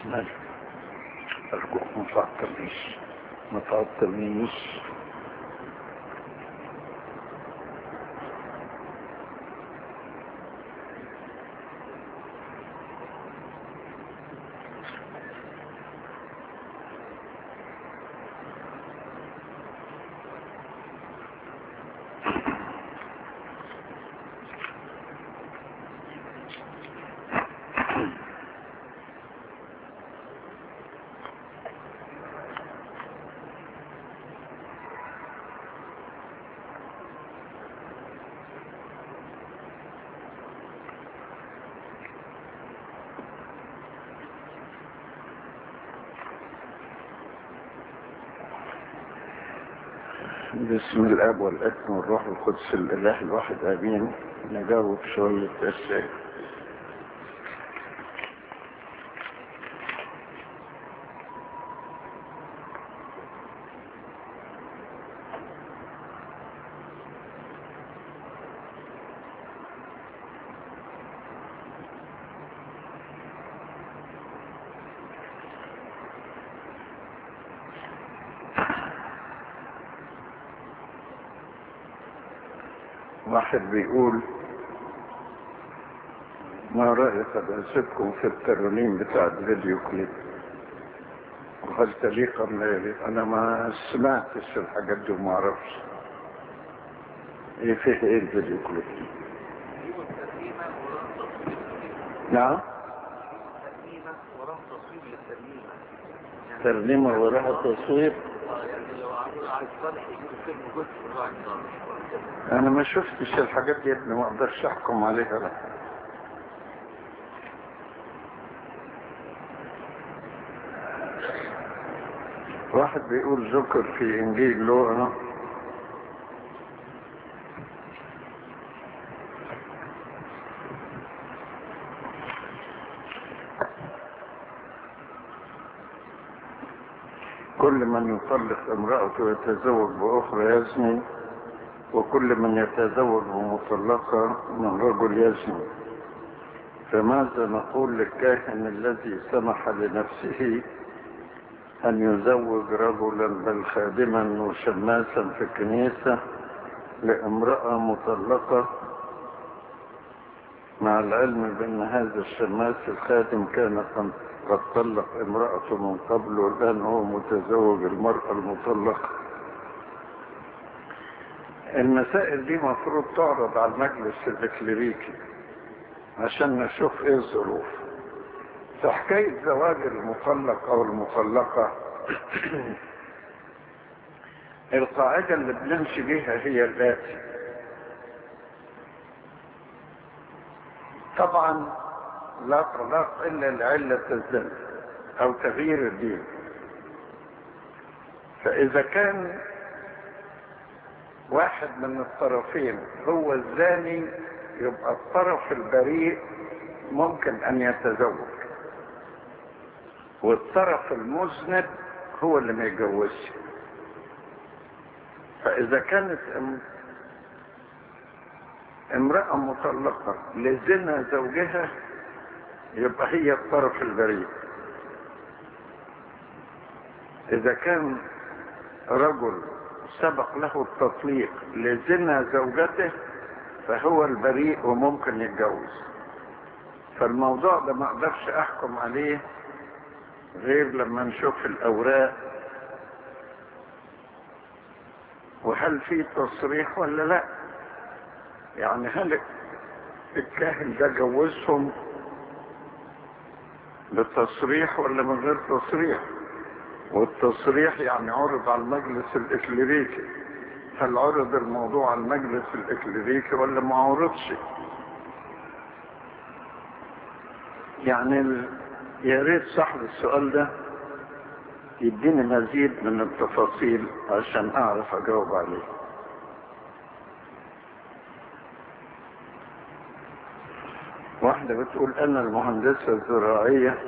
مال أرجوك ما تعطلنيش ما تعطلنيش بسم الاب والابن والروح القدس الاله الواحد امين نجاوب شويه اسئله واحد بيقول ما رأيك أسيبكم في الترانيم بتاع الفيديو كليب وهل تليق أم لا يليق أنا ما سمعتش الحاجات دي وما أعرفش إيه فيه إيه الفيديو كليب نعم ترنيمة وراها تصوير للترنيمة يعني ترنيمة وراها تصوير آه، يعني لو عايز عايز صالح يجيب فيلم جزء من راعي صالح أنا ما شفتش الحاجات دي يا ابني ما أقدرش أحكم عليها لا واحد بيقول ذكر في إنجيل لوقا كل من يطلق امرأته ويتزوج بأخرى يزني وكل من يتزوج بمطلقة من رجل يزني فماذا نقول للكاهن الذي سمح لنفسه أن يزوج رجلا بل خادما وشماسا في الكنيسة لامرأة مطلقة مع العلم بأن هذا الشماس الخادم كان قد قد طلق امرأته من قبل والآن هو متزوج المرأة المطلقة المسائل دي مفروض تعرض على المجلس الإكليريكي عشان نشوف ايه الظروف في حكاية زواج المطلق او المطلقة القاعدة اللي بنمشي بيها هي الآتي طبعا لا طلاق إلا لعلة الزنا أو تغيير الدين فإذا كان واحد من الطرفين هو الزاني يبقى الطرف البريء ممكن أن يتزوج والطرف المذنب هو اللي ما يتجوزش فإذا كانت ام- امرأة مطلقة لزنا زوجها يبقى هي الطرف البريء إذا كان رجل سبق له التطليق لزنا زوجته فهو البريء وممكن يتجوز فالموضوع ده ما اقدرش احكم عليه غير لما نشوف الاوراق وهل في تصريح ولا لا يعني هل الكاهن ده جوزهم بتصريح ولا من غير تصريح والتصريح يعني عرض على المجلس الإكليريكي هل عرض الموضوع على المجلس الإكليريكي ولا ما عرضش يعني ال- يا ريت صاحب السؤال ده يديني مزيد من التفاصيل عشان أعرف أجاوب عليه واحدة بتقول أنا المهندسة الزراعية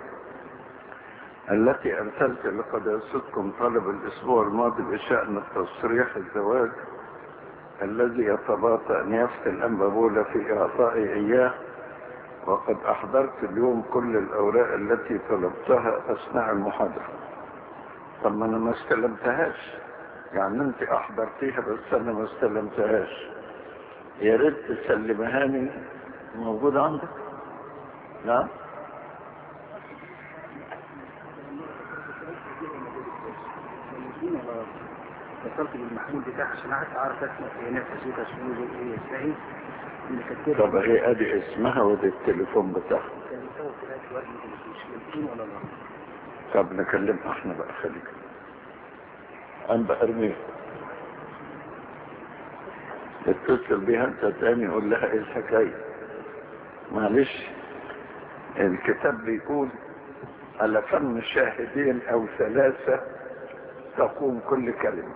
التي أرسلت لقداستكم طلب الأسبوع الماضي بشأن تصريح الزواج الذي يتباطأ أن يفتي الأنبابولة في إعطائي إياه وقد أحضرت اليوم كل الأوراق التي طلبتها أثناء المحاضرة طب ما أنا ما استلمتهاش يعني أنت أحضرتيها بس أنا ما استلمتهاش يا ريت تسلمها لي موجودة عندك نعم اتصلت بالمحمول بتاعها عشان عارف اعرف اسمع ايه نفس صوتها شنو ايه ازاي اللي كاتبها طب هي ادي اسمها ودي التليفون بتاعها كان يسوي كده شويه مش ممكن ولا لا طب نكلمها احنا بقى خليك انا بأرمي اتصل بيها انت تاني قول لها ايه الحكاية معلش الكتاب بيقول على فم شاهدين او ثلاثة تقوم كل كلمة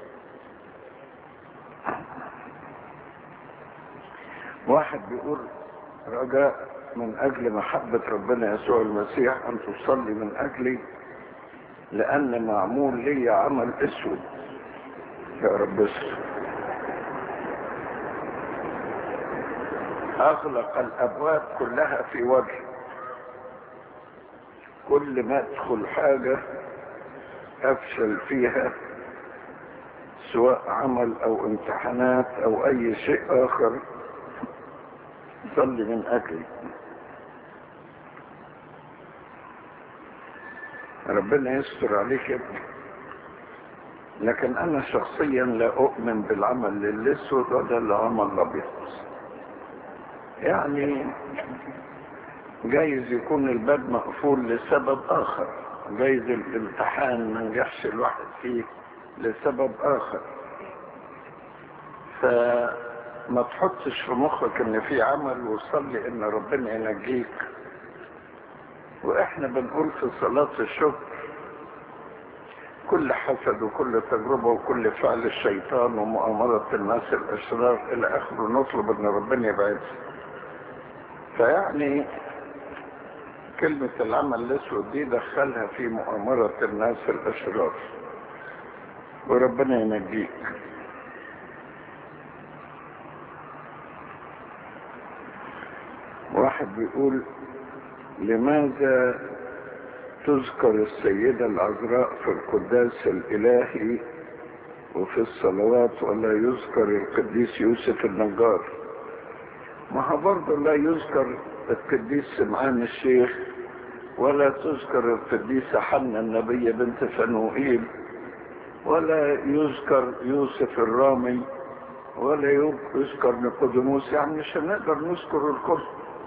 واحد بيقول رجاء من اجل محبة ربنا يسوع المسيح ان تصلي من اجلي لان معمول لي عمل اسود يا رب استر اغلق الابواب كلها في وجهي كل ما ادخل حاجة افشل فيها سواء عمل او امتحانات او اي شيء اخر صلي من اجلي ربنا يستر عليك يا ابني لكن انا شخصيا لا اؤمن بالعمل للاسود ولا العمل الابيض يعني جايز يكون الباب مقفول لسبب اخر جايز الامتحان ما نجحش الواحد فيه لسبب اخر فما تحطش في مخك ان في عمل وصلي ان ربنا ينجيك واحنا بنقول في صلاة الشكر كل حسد وكل تجربة وكل فعل الشيطان ومؤامرة الناس الاشرار الى اخره نطلب ان ربنا يبعدها فيعني كلمة العمل الاسود دي دخلها في مؤامرة الناس الاشرار وربنا ينجيك واحد بيقول لماذا تذكر السيدة العذراء في القداس الإلهي وفي الصلوات ولا يذكر القديس يوسف النجار ما هو برضه لا يذكر القديس سمعان الشيخ ولا تذكر القديسة حنا النبية بنت فنوئيل ولا يذكر يوسف الرامي ولا يذكر نيقوديموس يعني مش هنقدر نذكر الكل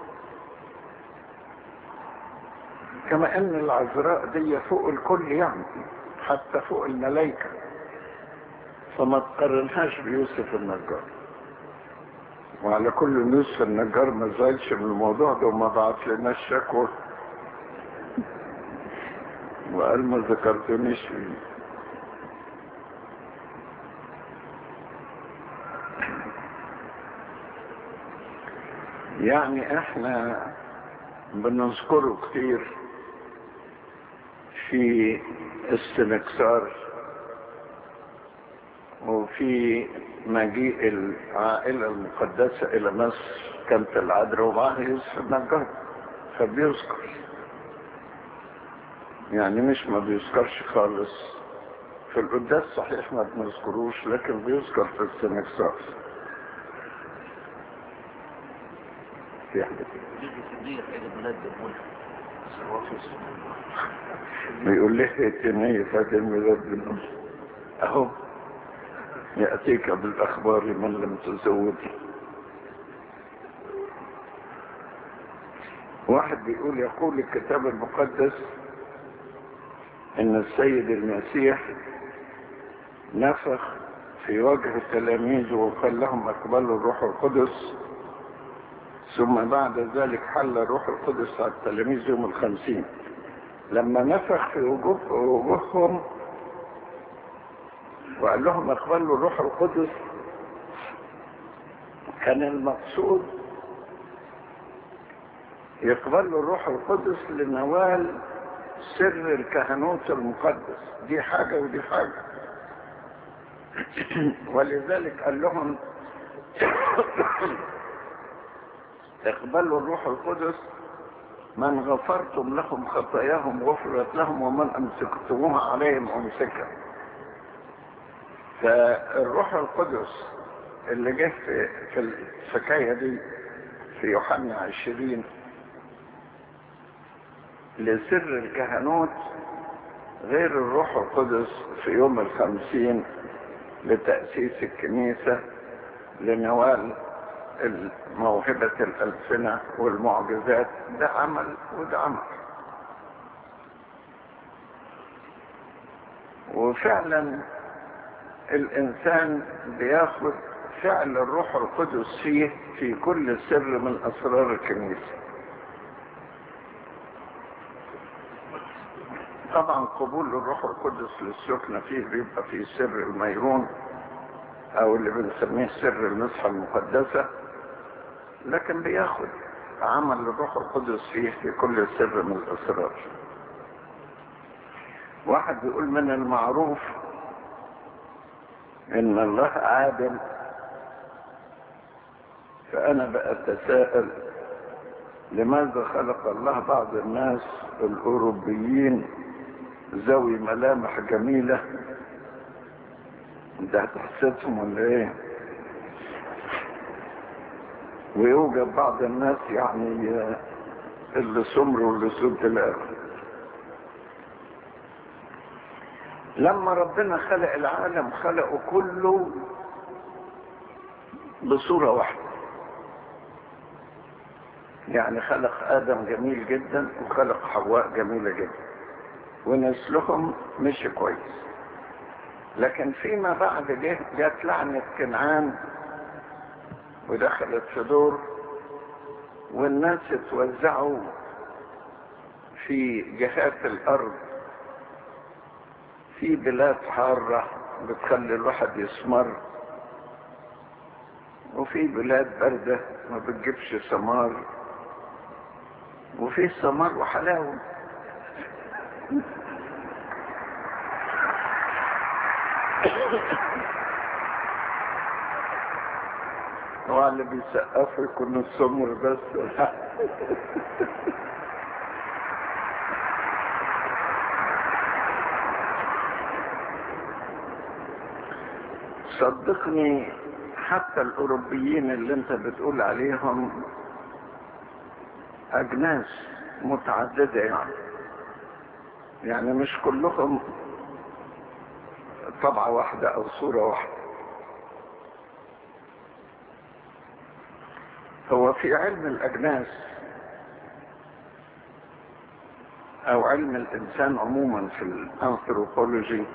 كما ان العذراء دي فوق الكل يعني حتى فوق الملائكة فما تقارنهاش بيوسف النجار وعلى كل يوسف النجار ما زالش من الموضوع ده وما بعت لناش شكوى وقال ما ذكرتنيش فيه يعني احنا بنذكره كتير في استنكسار وفي مجيء العائلة المقدسة إلى مصر كانت العذراء ومعها يوسف النجار فبيذكر يعني مش ما بيذكرش خالص في القداس صحيح ما بنذكروش لكن بيذكر في السنكسار في حاجة بيقول لي اتنية فات الميلاد بالنص اهو يأتيك بالأخبار من لم تزود واحد بيقول يقول الكتاب المقدس ان السيد المسيح نفخ في وجه تلاميذه وقال لهم اقبلوا الروح القدس ثم بعد ذلك حل الروح القدس على التلاميذ يوم الخمسين لما نفخ في وجوه وجوههم وقال لهم اقبلوا الروح القدس كان المقصود يقبلوا الروح القدس لنوال سر الكهنوت المقدس دي حاجة ودي حاجة ولذلك قال لهم اقبلوا الروح القدس من غفرتم لهم خطاياهم غفرت لهم ومن امسكتموها عليهم امسكها فالروح القدس اللي جه في, في الحكاية دي في يوحنا عشرين لسر الكهنوت غير الروح القدس في يوم الخمسين لتأسيس الكنيسة لنوال موهبة الألسنة والمعجزات ده عمل وده عمل وفعلا الإنسان بياخد فعل الروح القدس فيه في كل سر من أسرار الكنيسة طبعا قبول الروح القدس للسكنة فيه بيبقى في سر الميرون او اللي بنسميه سر المسحة المقدسة لكن بياخد عمل الروح القدس فيه في كل سر من الاسرار واحد بيقول من المعروف ان الله عادل فانا بأتساءل لماذا خلق الله بعض الناس الاوروبيين ذوي ملامح جميلة انت هتحسدهم ولا ايه ويوجد بعض الناس يعني اللي سمر واللي سود الاخر لما ربنا خلق العالم خلقه كله بصورة واحدة يعني خلق آدم جميل جدا وخلق حواء جميلة جدا ونسلهم مشي كويس لكن فيما بعد جه جت لعنة كنعان ودخلت في دور والناس اتوزعوا في جهات الأرض في بلاد حارة بتخلي الواحد يسمر وفي بلاد باردة ما بتجيبش سمار وفي سمار وحلاوة هو اللي بيسقف يكون السمر بس صدقني حتى الأوروبيين اللي انت بتقول عليهم أجناس متعددة يعني يعني مش كلهم طبعة واحدة أو صورة واحدة هو في علم الأجناس أو علم الإنسان عموما في الأنثروبولوجي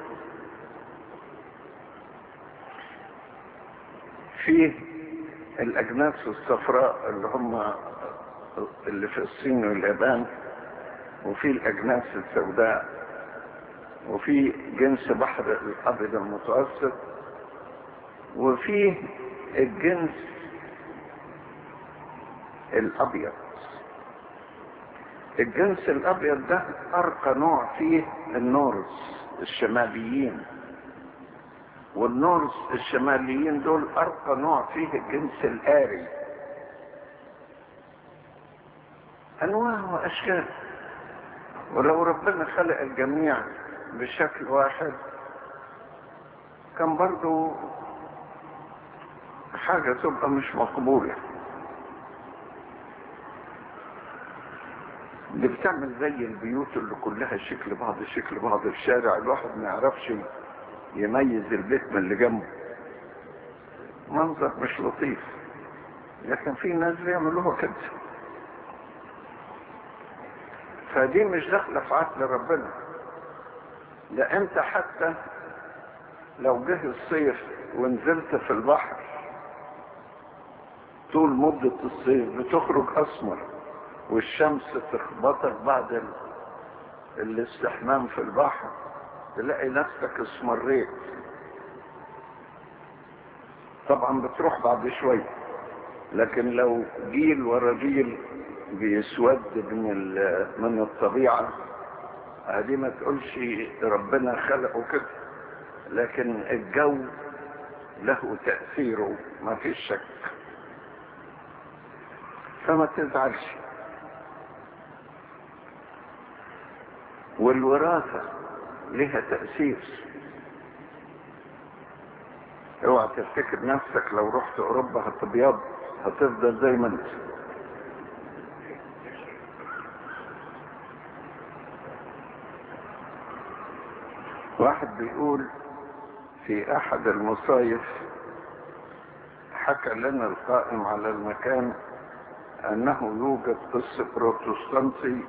فيه الأجناس الصفراء اللي هم اللي في الصين واليابان وفي الأجناس السوداء وفي جنس بحر الأبيض المتوسط وفي الجنس الأبيض الجنس الأبيض ده أرقى نوع فيه النورس الشماليين والنورس الشماليين دول أرقى نوع فيه الجنس الآري أنواع وأشكال ولو ربنا خلق الجميع بشكل واحد كان برضو حاجة تبقى مش مقبولة اللي بتعمل زي البيوت اللي كلها شكل بعض شكل بعض في الشارع الواحد ما يعرفش يميز البيت من اللي جنبه منظر مش لطيف لكن في ناس بيعملوها كده فدي مش داخله في عقل ربنا ده انت حتى لو جه الصيف ونزلت في البحر طول مدة الصيف بتخرج اسمر والشمس تخبطك بعد ال... الاستحمام في البحر تلاقي نفسك اسمريت طبعا بتروح بعد شوية لكن لو جيل ورا جيل بيسود من من الطبيعة هذه ما تقولش ربنا خلقه كده لكن الجو له تأثيره ما فيش شك فما تزعلش والوراثة لها تأثير اوعى تفتكر نفسك لو رحت اوروبا هتبيض هتفضل زي ما انت واحد بيقول في احد المصايف حكى لنا القائم على المكان انه يوجد قس بروتستانتي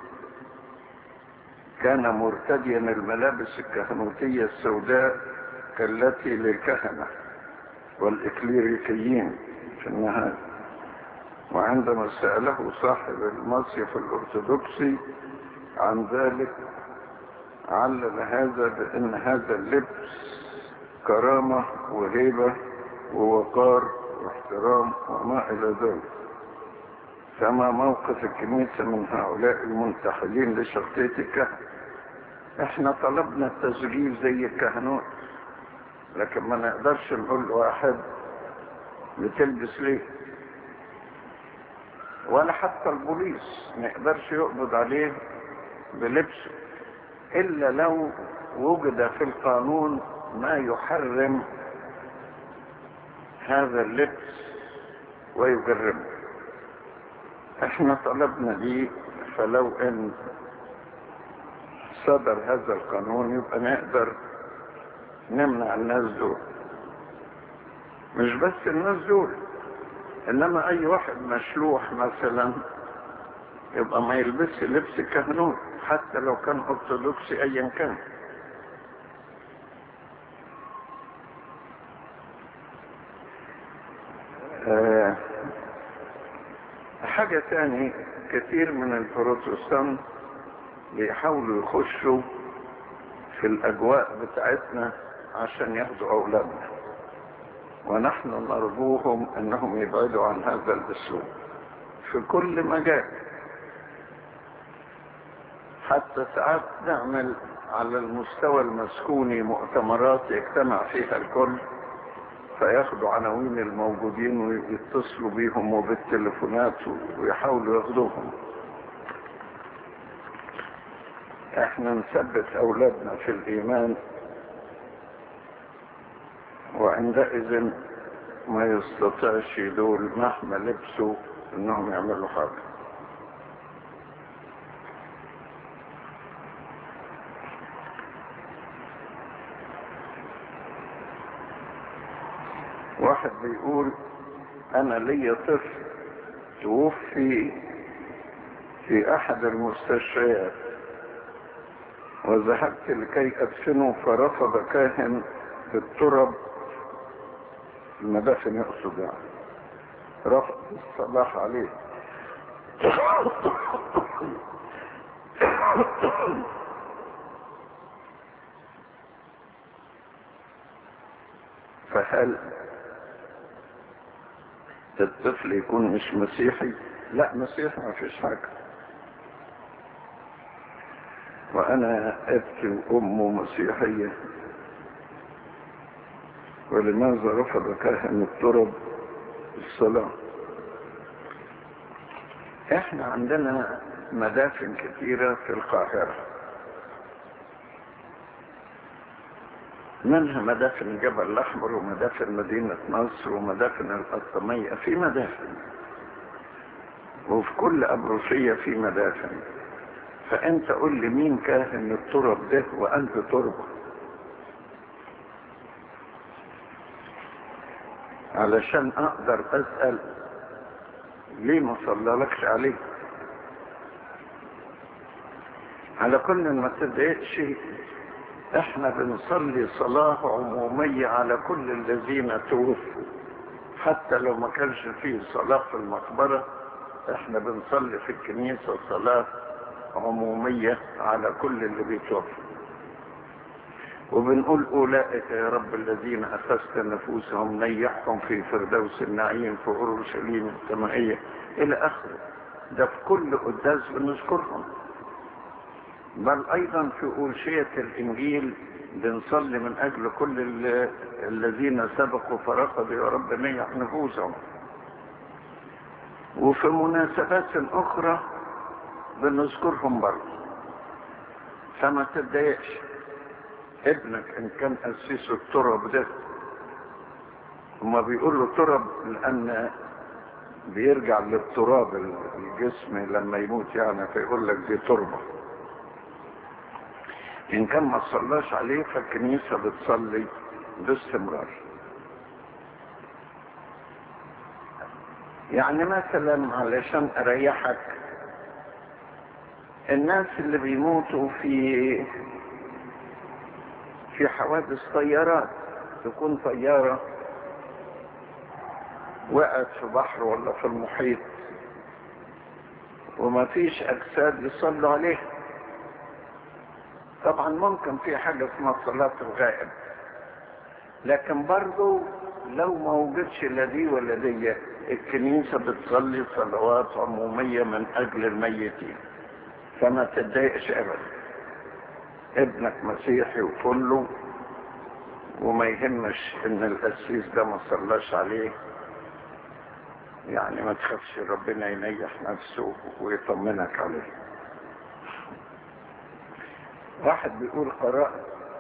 كان مرتديا الملابس الكهنوتية السوداء كالتي للكهنة والإكليريكيين في النهاية وعندما سأله صاحب المصيف الأرثوذكسي عن ذلك علل هذا بأن هذا اللبس كرامة وهيبة ووقار واحترام وما إلى ذلك فما موقف الكنيسة من هؤلاء المنتحلين لشخصية الكهنة احنا طلبنا التسجيل زي الكهنوت لكن ما نقدرش نقول لواحد بتلبس ليه ولا حتى البوليس ما يقدرش يقبض عليه بلبسه الا لو وجد في القانون ما يحرم هذا اللبس ويجرمه احنا طلبنا دي فلو ان صدر هذا القانون يبقى نقدر نمنع الناس دول مش بس الناس دول انما اي واحد مشلوح مثلا يبقى ما يلبسش لبس الكهنوت حتى لو كان ارثوذكسي ايا كان آه حاجة تاني كثير من البروتستانت بيحاولوا يخشوا في الأجواء بتاعتنا عشان ياخدوا أولادنا ونحن نرجوهم أنهم يبعدوا عن هذا الأسلوب في كل مجال حتى ساعات نعمل على المستوى المسكوني مؤتمرات يجتمع فيها الكل فياخدوا عناوين الموجودين ويتصلوا بيهم وبالتليفونات ويحاولوا ياخدوهم احنا نثبت اولادنا في الايمان وعندئذ ما يستطيعش دول مهما لبسوا انهم يعملوا حاجه واحد بيقول انا ليا طفل توفي في احد المستشفيات وذهبت لكي ادفنه فرفض كاهن في الترب المدافن يقصد يعني رفض الصلاح عليه فهل الطفل يكون مش مسيحي لا مسيحي ما فيش حاجة وانا ابكي وامه مسيحية ولماذا رفض كاهن الترب الصلاة احنا عندنا مدافن كثيرة في القاهرة منها مدافن جبل الأحمر ومدافن مدينة نصر ومدافن القطامية في مدافن وفي كل أبروسية في مدافن فأنت قول لي مين كاهن الترب ده وأنت تربة علشان أقدر أسأل ليه ما صلالكش عليه على كل ما تضايقش احنا بنصلي صلاة عمومية على كل الذين توفوا حتى لو ما كانش فيه صلاة في المقبرة احنا بنصلي في الكنيسة صلاة عمومية على كل اللي بيتوفوا وبنقول أولئك يا رب الذين أخذت نفوسهم نيحهم في فردوس النعيم في أورشليم السمائية إلى آخره ده في كل قداس بنذكرهم بل أيضا في أورشية الإنجيل بنصلي من أجل كل الذين سبقوا فرقدوا يا رب نيح نفوسهم وفي مناسبات أخرى بنذكرهم برضه فما تتضايقش ابنك إن كان أسيس التراب ده هما بيقولوا تراب لأن بيرجع للتراب الجسم لما يموت يعني فيقول لك دي تربة إن كان ما صلاش عليه فالكنيسة بتصلي باستمرار يعني مثلا علشان أريحك الناس اللي بيموتوا في في حوادث طيارات تكون طيارة وقعت في بحر ولا في المحيط وما فيش أجساد يصلوا عليها طبعا ممكن في حاجة اسمها صلاة الغائب لكن برضو لو ما وجدش لا دي ولا دي الكنيسة بتصلي صلوات عمومية من أجل الميتين فما تتضايقش أبدا ابنك مسيحي وكله وما يهمش ان القسيس ده ما صلاش عليه يعني ما تخافش ربنا ينيح نفسه ويطمنك عليه واحد بيقول قرأت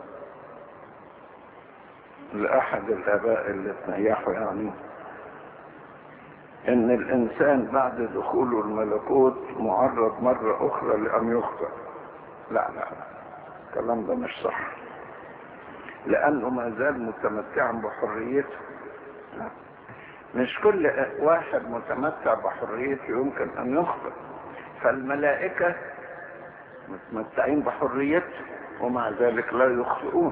لأحد الآباء اللي تنيحوا يعني إن الإنسان بعد دخوله الملكوت معرض مرة أخرى لأن يخطئ لا لا الكلام ده مش صح لأنه ما زال متمتعا بحريته لا. مش كل واحد متمتع بحريته يمكن أن يخطئ فالملائكة متمتعين بحريته ومع ذلك لا يخطئون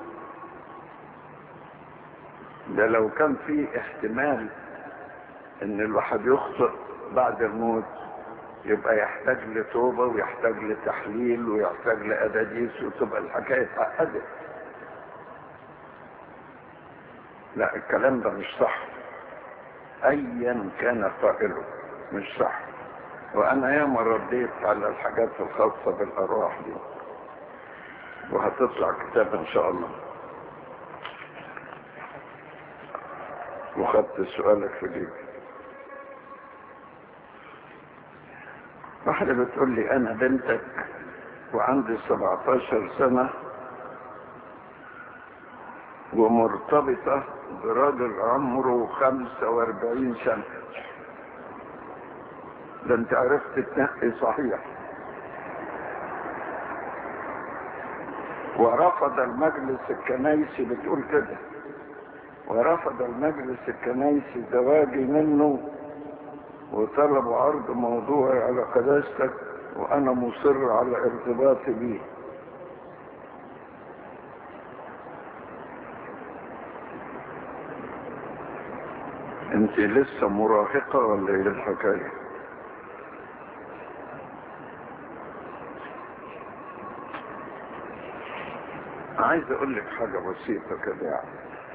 ده لو كان في احتمال ان الواحد يخطئ بعد الموت يبقى يحتاج لتوبة ويحتاج لتحليل ويحتاج لأداديس وتبقى الحكاية اتعقدت لا الكلام ده مش صح ايا كان قائله مش صح وانا ياما رديت على الحاجات الخاصة بالارواح دي وهتطلع كتاب ان شاء الله وخدت سؤالك في جيبي واحدة بتقول لي انا بنتك وعندي 17 سنة ومرتبطة براجل عمره 45 سنة ده انت عرفت تنقي صحيح ورفض المجلس الكنايسي بتقول كده ورفض المجلس الكنايسي زواجي منه وطلبوا عرض موضوعي على قداستك وانا مصر على ارتباطي بيه انت لسه مراهقة ولا ايه الحكاية عايز اقول لك حاجة بسيطة كده يعني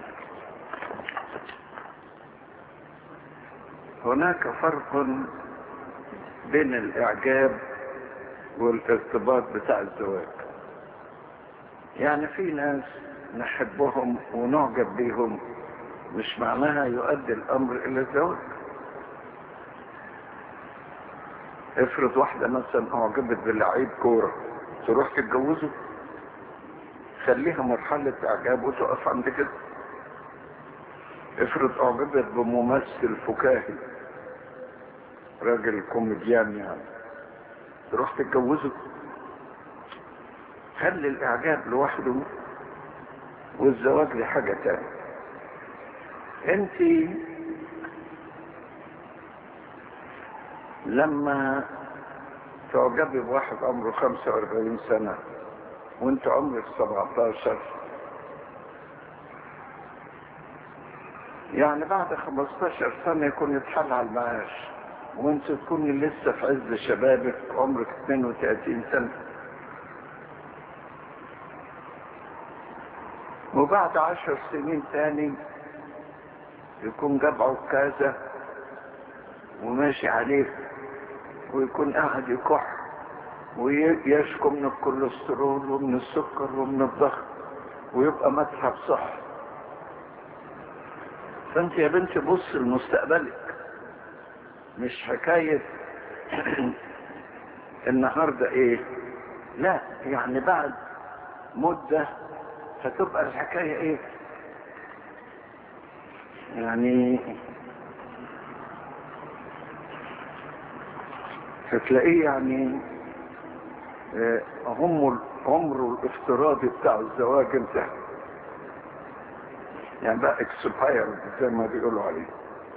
هناك فرق بين الاعجاب والارتباط بتاع الزواج يعني في ناس نحبهم ونعجب بيهم مش معناها يؤدي الامر الى الزواج افرض واحدة مثلا اعجبت بلعيب كورة تروح تتجوزه خليها مرحلة اعجاب وتقف عند كده افرض اعجبت بممثل فكاهي راجل كوميديان يعني تروح تتجوزه خلي الاعجاب لوحده والزواج لحاجة تانية انت لما تعجبي بواحد عمره 45 سنة وانت عمرك 17 يعني بعد 15 سنة يكون يتحل على المعاش وانت تكوني لسه في عز شبابك عمرك 32 سنة وبعد عشر سنين تاني يكون جبعه كذا وماشي عليه ويكون قاعد يكح ويشكو من الكوليسترول ومن السكر ومن الضغط ويبقى متعب صح فانت يا بنتي بص لمستقبلك مش حكاية النهاردة ايه لا يعني بعد مدة هتبقى الحكاية ايه يعني هتلاقيه يعني آه، عمر عمره الافتراضي بتاع الزواج انتهى يعني بقى اكسبايرد زي ما بيقولوا عليه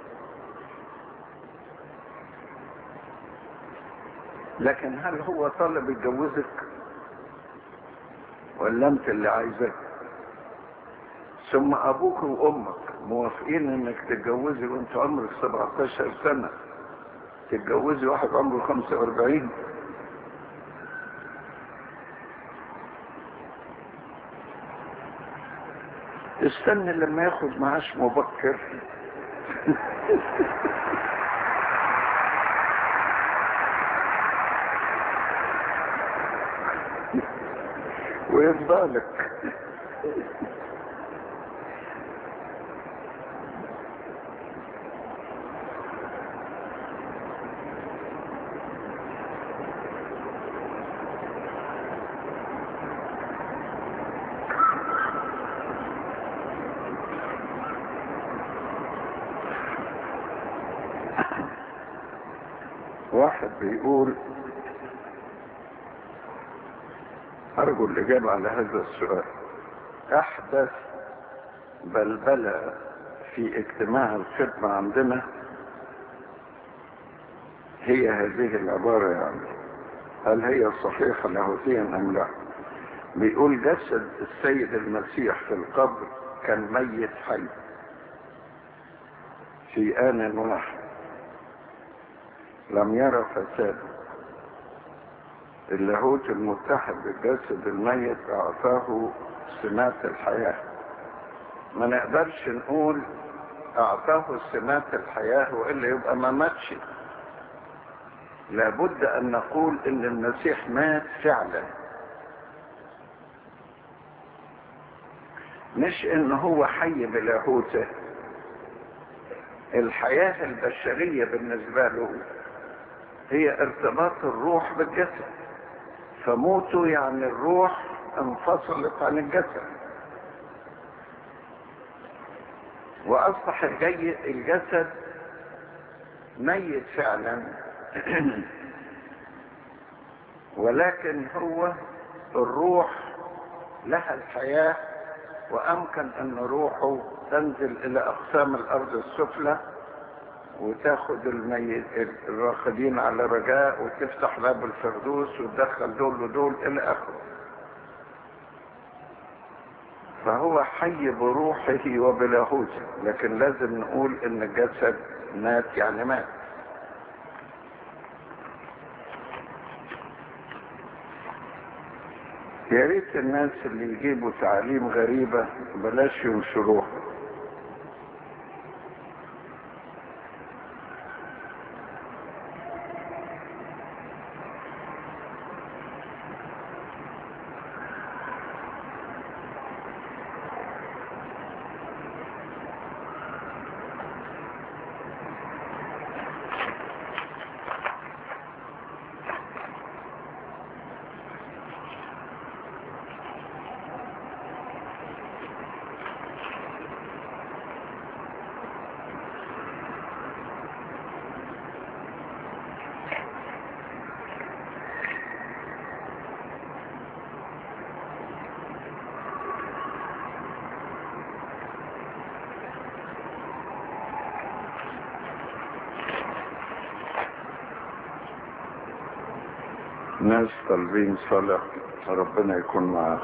لكن هل هو طالب يتجوزك ولا انت اللي عايزك ثم ابوك وامك موافقين انك تتجوزي وانت عمرك 17 سنة تتجوزي واحد عمره 45 استنى لما ياخد معاش مبكر ويفضلك واحد بيقول أرجو الإجابة على هذا السؤال أحدث بلبلة في اجتماع الخدمة عندنا هي هذه العبارة يعني هل هي صحيحة لاهوتيا أم لا بيقول جسد السيد المسيح في القبر كان ميت حي في آن واحد لم يرى فسادا اللاهوت المتحد بالجسد الميت اعطاه سمات الحياة ما نقدرش نقول اعطاه سمات الحياة والا يبقى ما ماتش لابد ان نقول ان المسيح مات فعلا مش ان هو حي بلاهوته الحياة البشرية بالنسبة له هي ارتباط الروح بالجسد فموته يعني الروح انفصلت عن الجسد واصبح الجي الجسد ميت فعلا ولكن هو الروح لها الحياة وامكن ان روحه تنزل الى اقسام الارض السفلى وتاخد الميت الراقدين على رجاء وتفتح باب الفردوس وتدخل دول ودول الى اخره فهو حي بروحه وبلاهوته لكن لازم نقول ان الجسد مات يعني مات يا ريت الناس اللي يجيبوا تعاليم غريبة بلاش ينشروها ناس طالبين صلاة ربنا يكون معاهم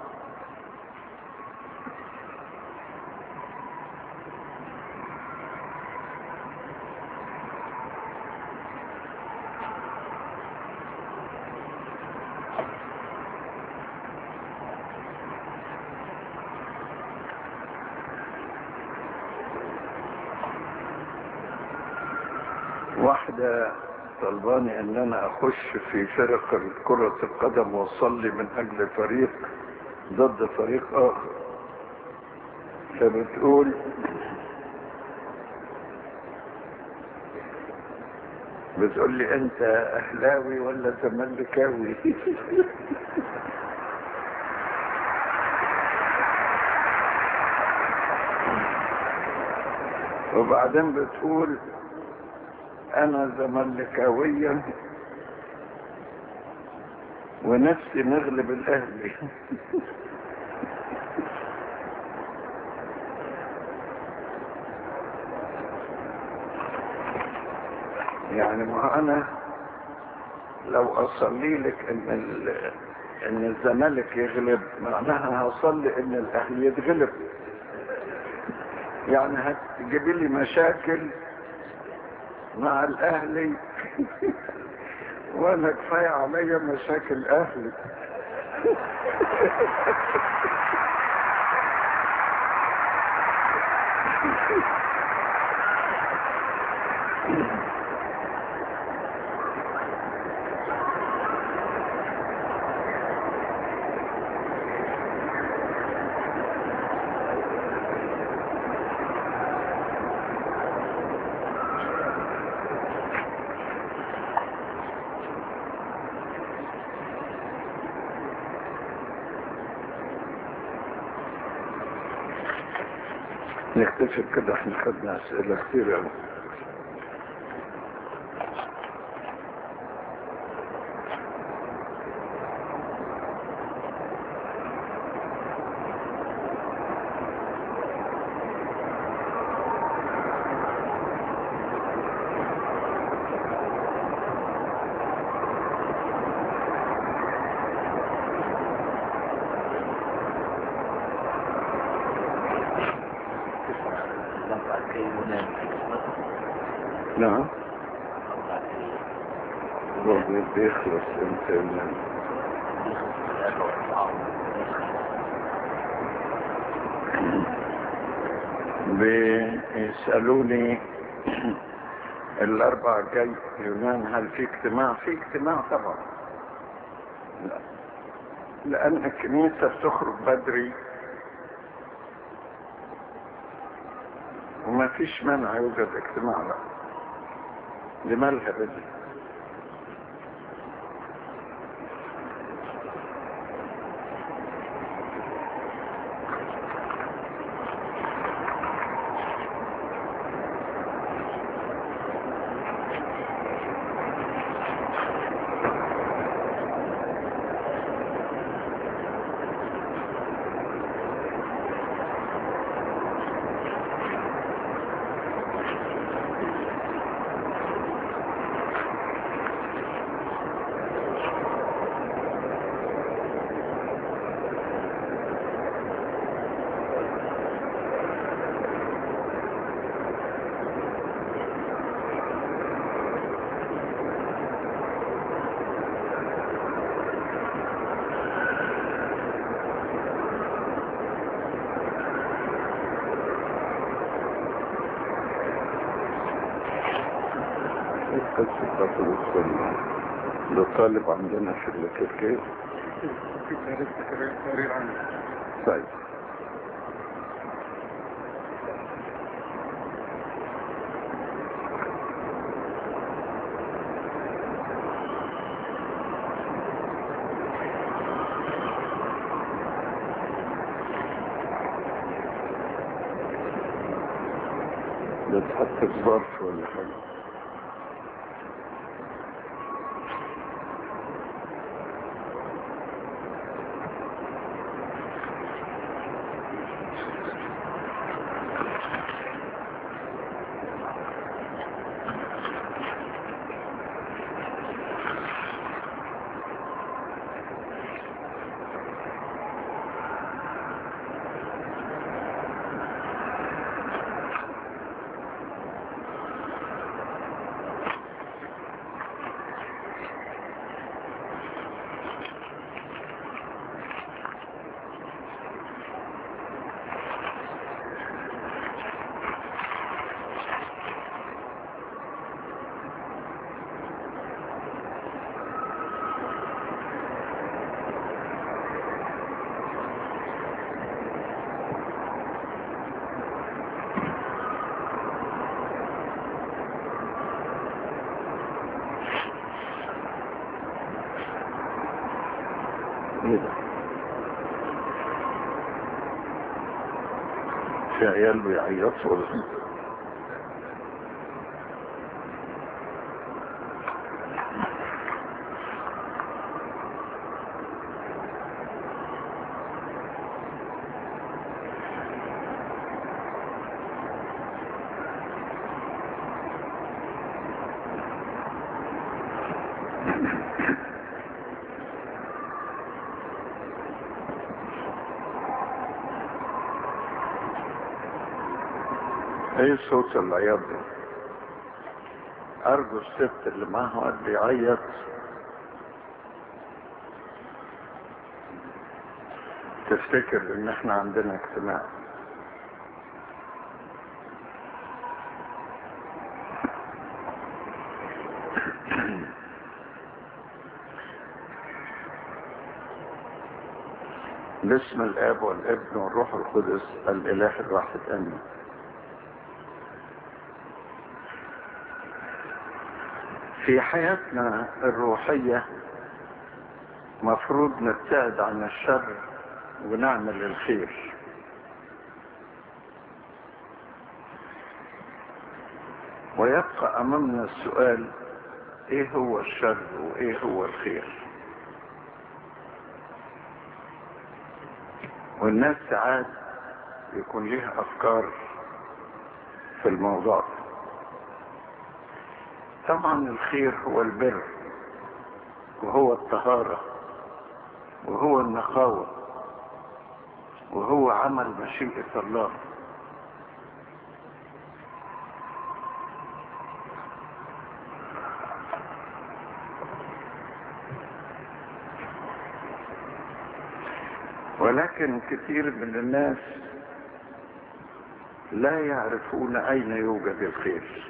واحدة طلباني ان انا اخش في فرق كرة القدم واصلي من اجل فريق ضد فريق اخر فبتقول بتقول لي انت اهلاوي ولا زملكاوي وبعدين بتقول انا زملكاويا ونفسي نغلب الاهلي يعني ما انا لو اصلي لك ان ال... ان الزمالك يغلب معناها هصلي ان الاهلي يتغلب يعني هتجيب لي مشاكل مع الاهلي وانا كفايه عليا مشاكل اهلي نكتفي بكده احنا خدنا اسئله كتير قوي نعم هو بيخلص امتى من بيسألوني الأربع جاي يونان هل في اجتماع؟ في اجتماع طبعا لا. لأن الكنيسة بتخرج بدري وما فيش مانع يوجد اجتماع لا لمالها بدري القصة بتاعت الوصول ده طالب عندنا في التركيز في تاريخ تقرير عنه طيب ده تحط في ظرف ولا حاجة في عيال بيعيطوا ايه صوت العياط ده ارجو الست اللي معاه وقت بيعيط تفتكر ان احنا عندنا اجتماع باسم الاب والابن والروح القدس الاله الواحد امين في حياتنا الروحية مفروض نبتعد عن الشر ونعمل الخير ويبقى أمامنا السؤال إيه هو الشر وإيه هو الخير والناس ساعات يكون لها أفكار في الموضوع ده طبعا الخير هو البر وهو الطهارة وهو النقاوة وهو عمل مشيئة الله ولكن كثير من الناس لا يعرفون أين يوجد الخير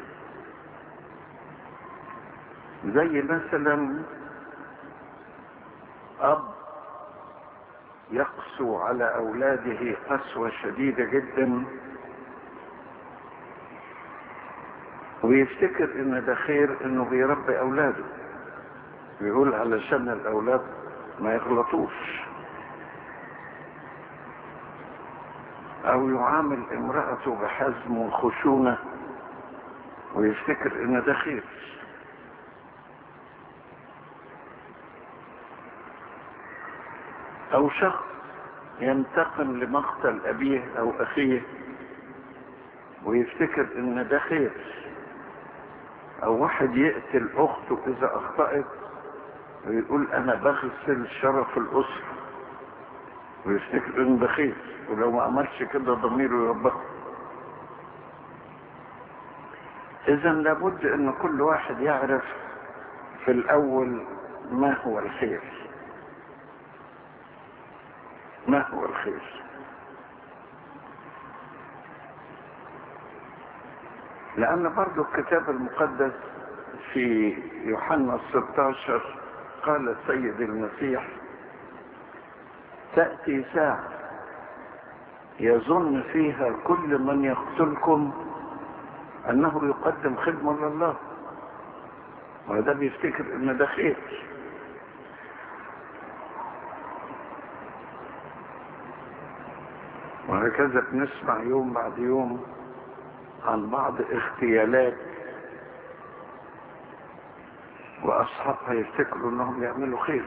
زي مثلا أب يقسو على أولاده قسوة شديدة جدا ويفتكر إن ده خير إنه بيربي أولاده بيقول علشان الأولاد ما يغلطوش أو يعامل امرأته بحزم وخشونة ويفتكر إن ده خير او شخص ينتقم لمقتل ابيه او اخيه ويفتكر ان ده خير او واحد يقتل اخته اذا اخطأت ويقول انا بغسل شرف الاسرة ويفتكر ان ده خير ولو ما عملش كده ضميره يربخه اذا لابد ان كل واحد يعرف في الاول ما هو الخير ما هو الخير لأن برضو الكتاب المقدس في يوحنا 16 قال السيد المسيح تأتي ساعة يظن فيها كل من يقتلكم أنه يقدم خدمة لله وهذا بيفتكر أن ده خير وهكذا بنسمع يوم بعد يوم عن بعض اغتيالات واصحابها يفتكروا انهم يعملوا خير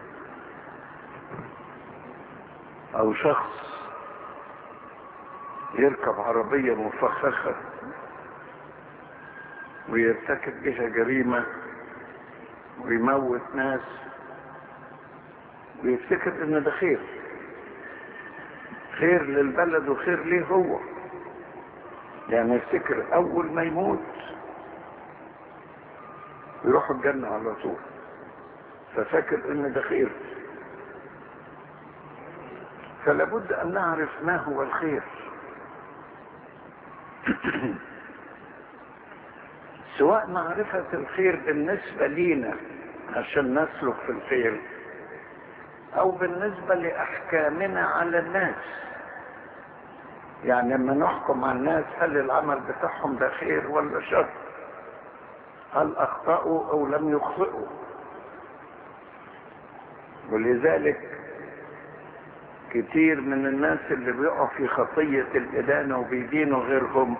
او شخص يركب عربية مفخخة ويرتكب بها جريمة ويموت ناس ويفتكر ان ده خير خير للبلد وخير ليه هو يعني يفتكر اول ما يموت يروح الجنة على طول ففاكر ان ده خير فلابد ان نعرف ما هو الخير سواء معرفة الخير بالنسبة لينا عشان نسلك في الخير او بالنسبة لاحكامنا على الناس يعني لما نحكم على الناس هل العمل بتاعهم ده خير ولا شر هل اخطأوا او لم يخطئوا ولذلك كتير من الناس اللي بيقعوا في خطية الإدانة وبيدينوا غيرهم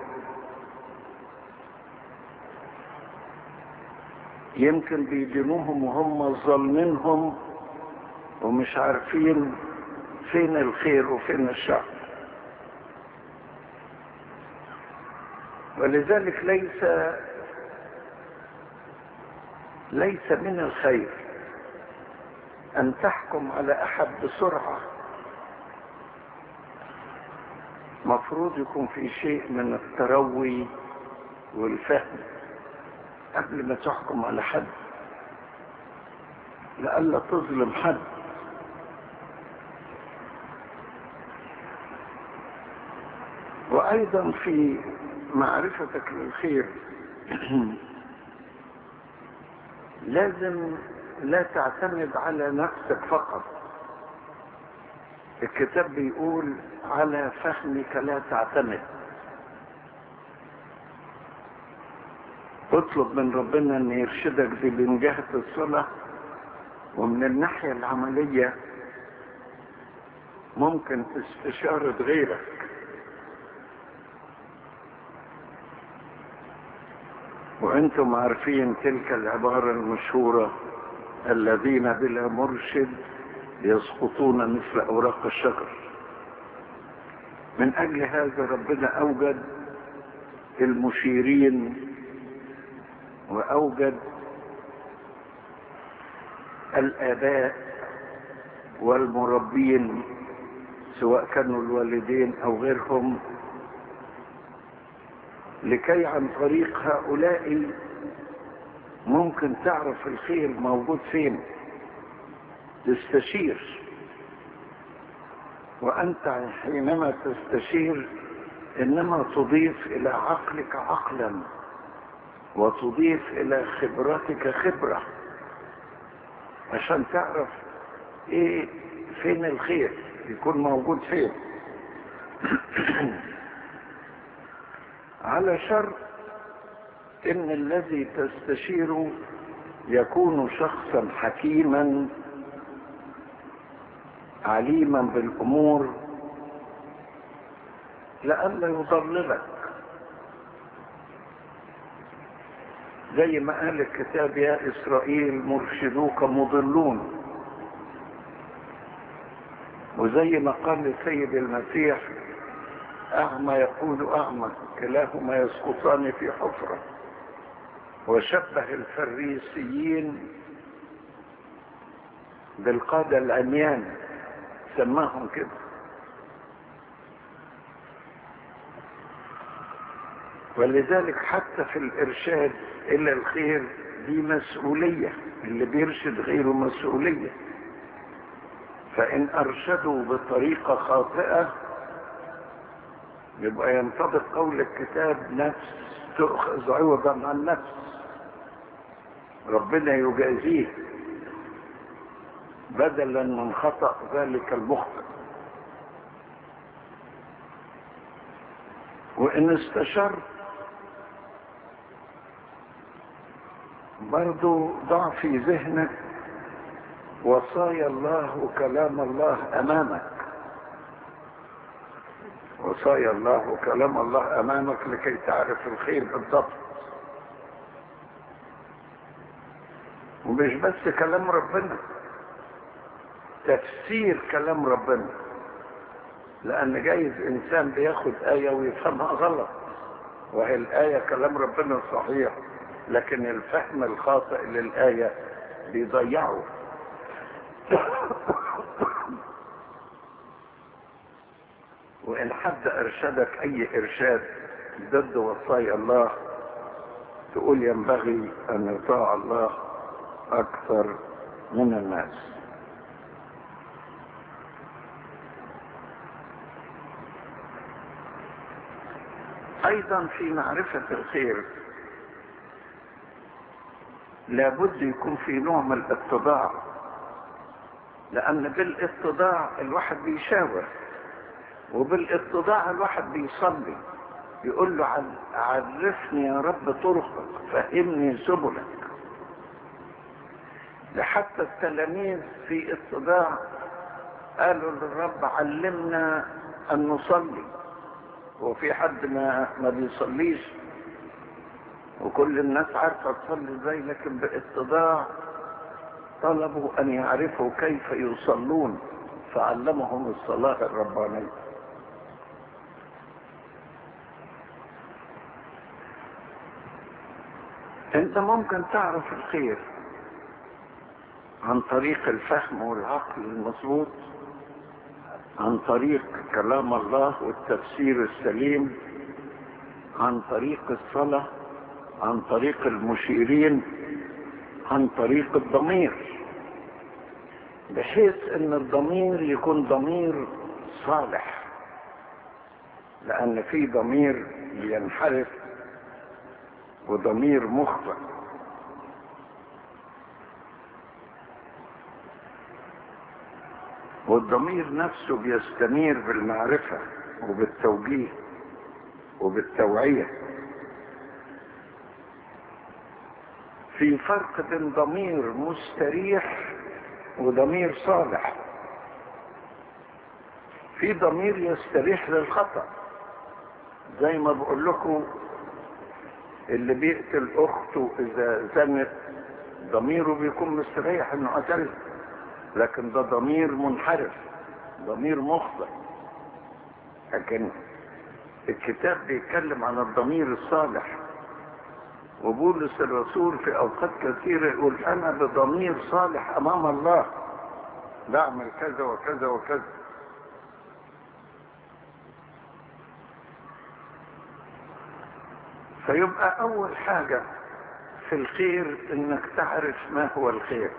يمكن بيدينوهم وهم ظالمينهم ومش عارفين فين الخير وفين الشر ولذلك ليس ليس من الخير ان تحكم على احد بسرعه مفروض يكون في شيء من التروي والفهم قبل ما تحكم على حد لئلا تظلم حد وايضا في معرفتك للخير لازم لا تعتمد على نفسك فقط الكتاب بيقول على فهمك لا تعتمد اطلب من ربنا ان يرشدك دي من جهة الصلاة ومن الناحية العملية ممكن استشارة غيرك وانتم عارفين تلك العبارة المشهورة الذين بلا مرشد يسقطون مثل اوراق الشجر من اجل هذا ربنا اوجد المشيرين واوجد الاباء والمربين سواء كانوا الوالدين او غيرهم لكي عن طريق هؤلاء ممكن تعرف الخير موجود فين تستشير وانت حينما تستشير انما تضيف الى عقلك عقلا وتضيف الى خبرتك خبرة عشان تعرف ايه فين الخير يكون موجود فين على شرط ان الذي تستشيره يكون شخصا حكيما عليما بالامور لئلا يضللك زي ما قال الكتاب يا اسرائيل مرشدوك مضلون وزي ما قال السيد المسيح اعمى يقول اعمى كلاهما يسقطان في حفره وشبه الفريسيين بالقادة العميان سماهم كده ولذلك حتى في الإرشاد إلى الخير دي مسؤولية اللي بيرشد غيره مسؤولية فإن أرشدوا بطريقة خاطئة يبقى ينطبق قول الكتاب نفس تؤخذ عوضا عن نفس ربنا يجازيه بدلا من خطأ ذلك المخطئ وإن استشرت برضو ضع في ذهنك وصايا الله وكلام الله أمامك وصايا الله وكلام الله أمامك لكي تعرف الخير بالضبط ومش بس كلام ربنا تفسير كلام ربنا لأن جايز إنسان بياخد آية ويفهمها غلط وهي الآية كلام ربنا صحيح لكن الفهم الخاطئ للآية بيضيعه وإن حد أرشدك أي إرشاد ضد وصايا الله تقول ينبغي أن يطاع الله أكثر من الناس أيضا في معرفة الخير لابد يكون في نوع من الاتضاع لأن بالاتضاع الواحد بيشاور وبالاتضاع الواحد بيصلي يقول له عن- عرفني يا رب طرقك فهمني سبلك ده حتى التلاميذ في اتضاع قالوا للرب علمنا ان نصلي وفي حد ما ما بيصليش وكل الناس عارفه تصلي ازاي لكن باتضاع طلبوا ان يعرفوا كيف يصلون فعلمهم الصلاه الربانيه انت ممكن تعرف الخير عن طريق الفهم والعقل المظبوط عن طريق كلام الله والتفسير السليم عن طريق الصلاة عن طريق المشيرين عن طريق الضمير بحيث ان الضمير يكون ضمير صالح لان في ضمير بينحرف وضمير مخطئ والضمير نفسه بيستنير بالمعرفة وبالتوجيه وبالتوعية في فرق بين ضمير مستريح وضمير صالح في ضمير يستريح للخطأ زي ما بقول لكم اللي بيقتل اخته اذا زنت ضميره بيكون مستريح انه قتلها لكن ده ضمير منحرف ضمير مخطئ لكن الكتاب بيتكلم عن الضمير الصالح وبولس الرسول في اوقات كثيره يقول انا بضمير صالح امام الله بعمل كذا وكذا وكذا فيبقى اول حاجه في الخير انك تعرف ما هو الخير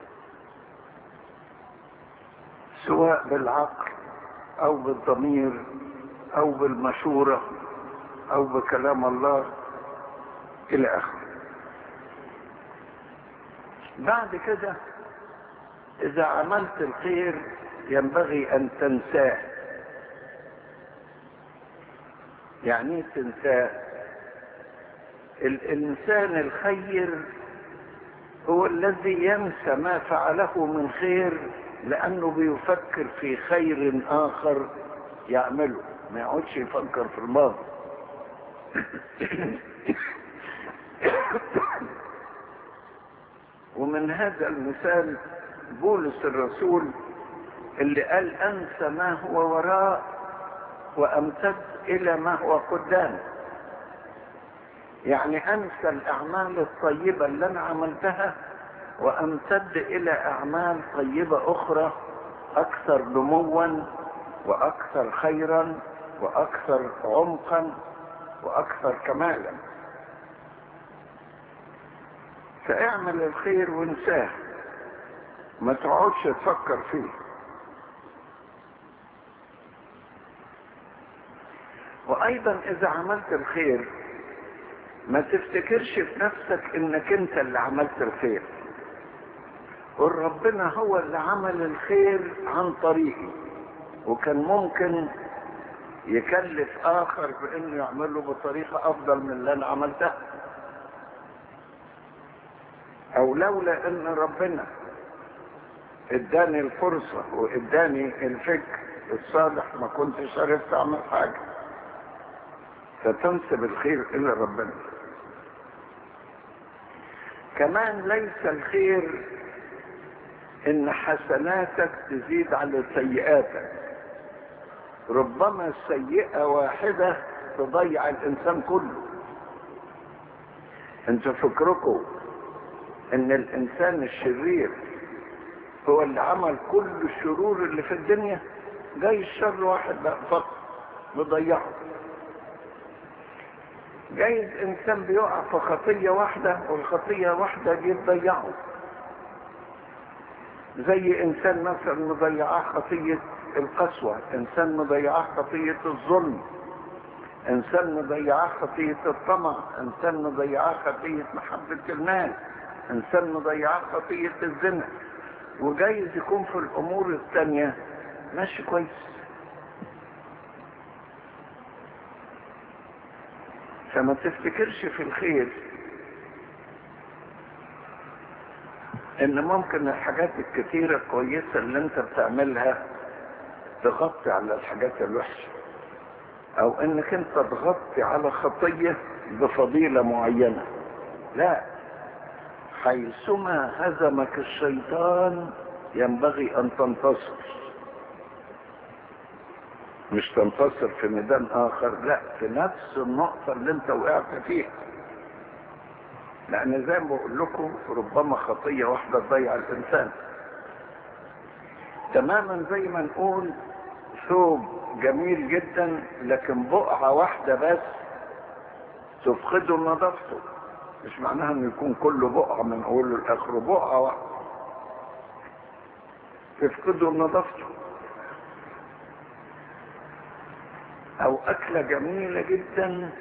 سواء بالعقل او بالضمير او بالمشورة او بكلام الله الى اخره بعد كده اذا عملت الخير ينبغي ان تنساه يعني تنساه الانسان الخير هو الذي ينسى ما فعله من خير لانه بيفكر في خير اخر يعمله ما يقعدش يفكر في الماضي ومن هذا المثال بولس الرسول اللي قال انسى ما هو وراء وامتد الى ما هو قدام يعني انسى الاعمال الطيبه اللي انا عملتها وامتد الى اعمال طيبه اخرى اكثر نموا واكثر خيرا واكثر عمقا واكثر كمالا فاعمل الخير وانساه ما تقعدش تفكر فيه وايضا اذا عملت الخير ما تفتكرش في نفسك انك انت اللي عملت الخير قل ربنا هو اللي عمل الخير عن طريقي وكان ممكن يكلف اخر بانه يعمله بطريقة افضل من اللي انا عملتها او لولا ان ربنا اداني الفرصة واداني الفكر الصالح ما كنتش عرفت اعمل حاجة فتنسب الخير الى ربنا كمان ليس الخير ان حسناتك تزيد على سيئاتك ربما سيئة واحدة تضيع الانسان كله انتوا فكركم ان الانسان الشرير هو اللي عمل كل الشرور اللي في الدنيا جاي الشر واحد بقى فقط مضيعه جايز انسان بيقع في خطية واحدة والخطية واحدة دي تضيعه زي انسان مثلا مضيعاه خطية القسوة انسان مضيعاه خطية الظلم انسان مضيعاه خطية الطمع انسان مضيعاه خطية محبة المال انسان مضيعاه خطية الزنا وجايز يكون في الامور التانية ماشي كويس فما تفتكرش في الخير ان ممكن الحاجات الكتيرة الكويسة اللي انت بتعملها تغطي على الحاجات الوحشة او انك انت تغطي على خطية بفضيلة معينة لا حيثما هزمك الشيطان ينبغي ان تنتصر مش تنتصر في ميدان اخر لا في نفس النقطة اللي انت وقعت فيها لان زي ما بقول لكم ربما خطية واحدة تضيع الانسان تماما زي ما نقول ثوب جميل جدا لكن بقعة واحدة بس تفقده نظافته مش معناها انه يكون كله بقعة من اوله لاخره بقعة واحدة تفقده نظافته او اكلة جميلة جدا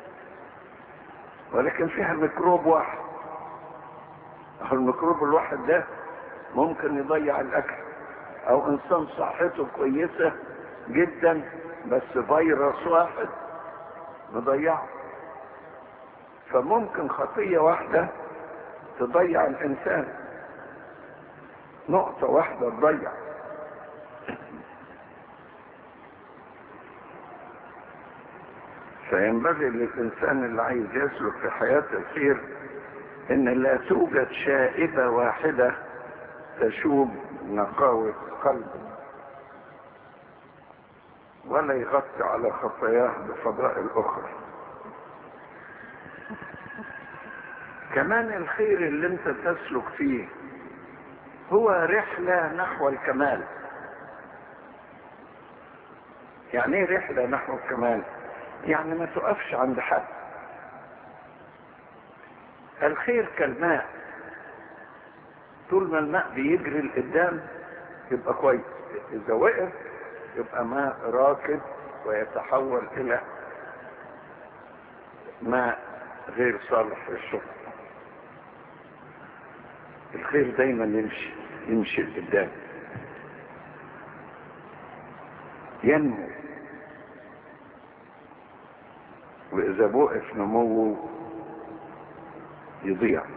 ولكن فيها ميكروب واحد الميكروب الواحد ده ممكن يضيع الاكل او انسان صحته كويسة جدا بس فيروس واحد مضيعه فممكن خطية واحدة تضيع الانسان نقطة واحدة تضيع فينبغي للإنسان اللي عايز يسلك في حياة الخير إن لا توجد شائبة واحدة تشوب نقاوة قلبه ولا يغطي على خطاياه بفضائل أخرى كمان الخير اللي انت تسلك فيه هو رحلة نحو الكمال يعني ايه رحلة نحو الكمال يعني ما تقفش عند حد الخير كالماء طول ما الماء بيجري لقدام يبقى كويس اذا وقف يبقى ماء راكد ويتحول الى ماء غير صالح للشرب الخير دايما يمشي يمشي لقدام ينمو واذا وقف نموه يضيع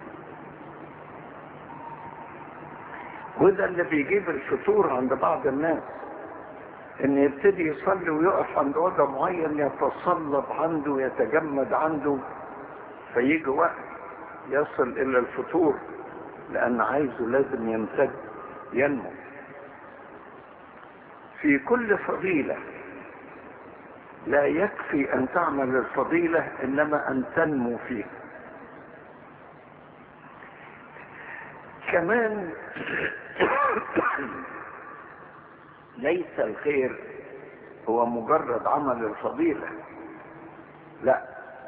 وده اللي بيجيب الفتور عند بعض الناس ان يبتدي يصلي ويقف عند وضع معين يتصلب عنده ويتجمد عنده فيجي وقت يصل الى الفتور لان عايزه لازم يمتد ينمو في كل فضيلة لا يكفي ان تعمل الفضيلة انما ان تنمو فيها كمان ليس الخير هو مجرد عمل الفضيلة لا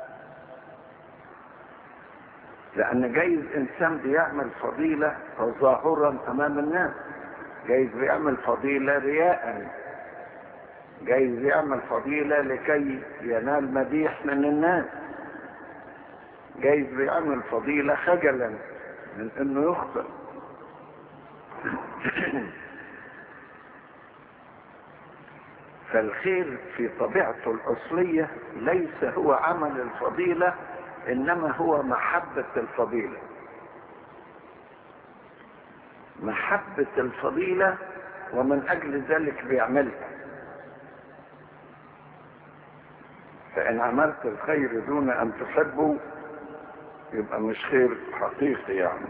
لأن جايز إنسان بيعمل فضيلة تظاهرا أمام الناس جايز بيعمل فضيلة رياء جايز يعمل فضيلة لكي ينال مديح من الناس جايز بيعمل فضيلة خجلا من انه يخطئ فالخير في طبيعته الأصلية ليس هو عمل الفضيلة إنما هو محبة الفضيلة محبة الفضيلة ومن أجل ذلك بيعملها فإن عملت الخير دون أن تحبه يبقى مش خير حقيقي يعني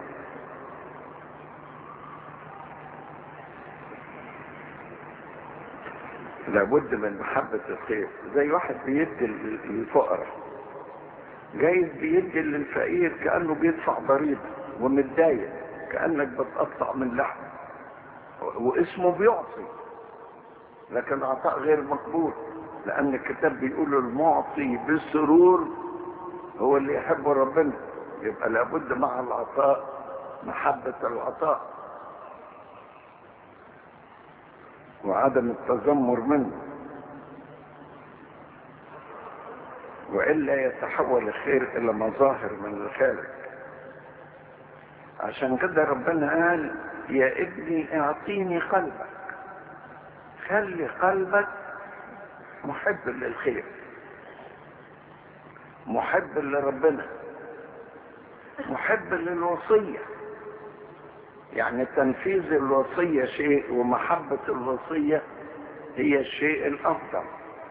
لابد من محبة الخير زي واحد بيدي للفقراء جايز بيدي للفقير كأنه بيدفع ضريبة ومتضايق كأنك بتقطع من لحم واسمه بيعطي لكن عطاء غير مقبول لأن الكتاب بيقول المعطي بسرور هو اللي يحب ربنا يبقى لابد مع العطاء محبة العطاء وعدم التذمر منه وإلا يتحول الخير إلى مظاهر من الخارج عشان كده ربنا قال يا ابني اعطيني قلبك خلي قلبك محب للخير محب لربنا محب للوصية يعني تنفيذ الوصية شيء ومحبة الوصية هي الشيء الافضل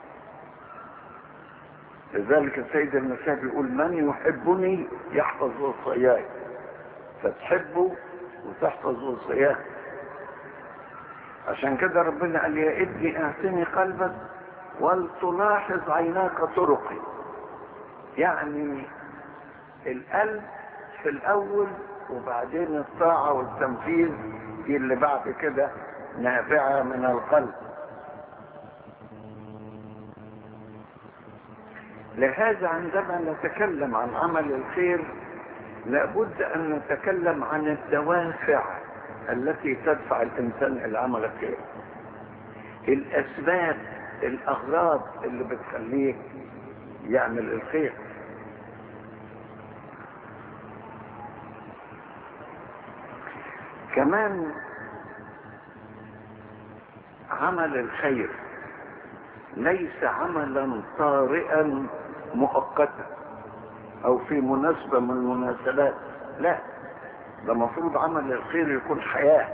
لذلك السيد المسيح بيقول من يحبني يحفظ وصاياي فتحبه وتحفظ وصاياه عشان كده ربنا قال يا ابني اعطني قلبك ولتلاحظ عيناك طرقي يعني القلب في الاول وبعدين الطاعة والتنفيذ دي اللي بعد كده نابعة من القلب لهذا عندما نتكلم عن عمل الخير لابد ان نتكلم عن الدوافع التي تدفع الانسان الى عمل الخير الاسباب الاغراض اللي بتخليه يعمل الخير كمان عمل الخير ليس عملا طارئا مؤقتا او في مناسبة من المناسبات لا ده مفروض عمل الخير يكون حياة